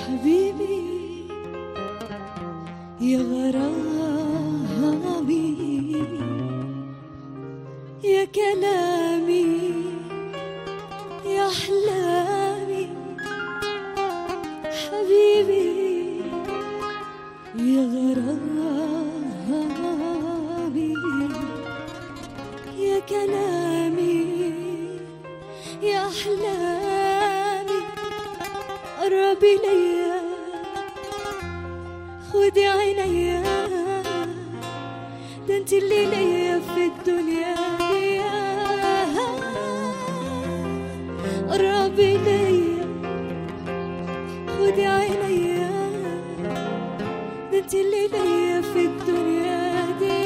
حبيبي يا غرامي يا كلامي يا أحلامي حبيبي يا غرامي يا كلامي يا أحلامي قربي ليا خدي عينيا ده انت اللي ليا في الدنيا دي قربي ليا خدي عينيا ده انت اللي ليا في الدنيا دي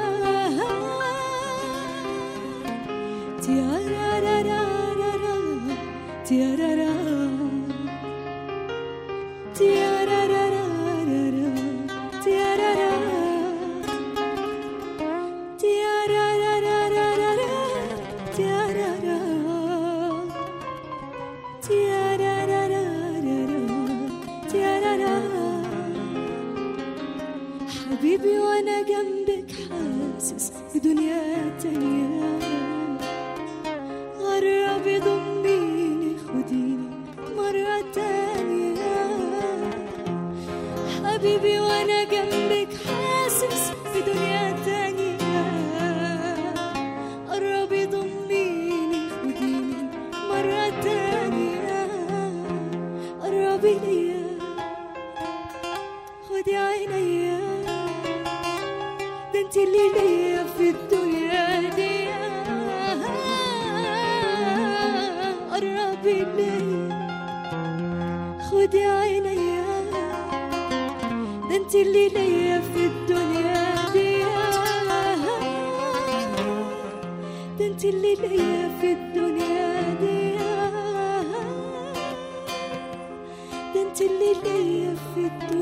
تيارارارارارا تيارارا تيارارارارارا تيارارا تيارارارارارا تيارارا تيارارارارارا تيارارا حبيبي وانا جنبك حاسس بدنيا تانية قربي ضميني خديني مرة تانية حبيبي وانا جنبك حاسس بدنيا تانية قربي ضميني خديني مرة تانية قربي ليا خدي عينيا ده انت اللي ليا في الدنيا دي قربي ليا خدي عينيا ده انت اللي ليا في الدنيا دي ده انت اللي ليا في الدنيا دي ده انت اللي ليا في الدنيا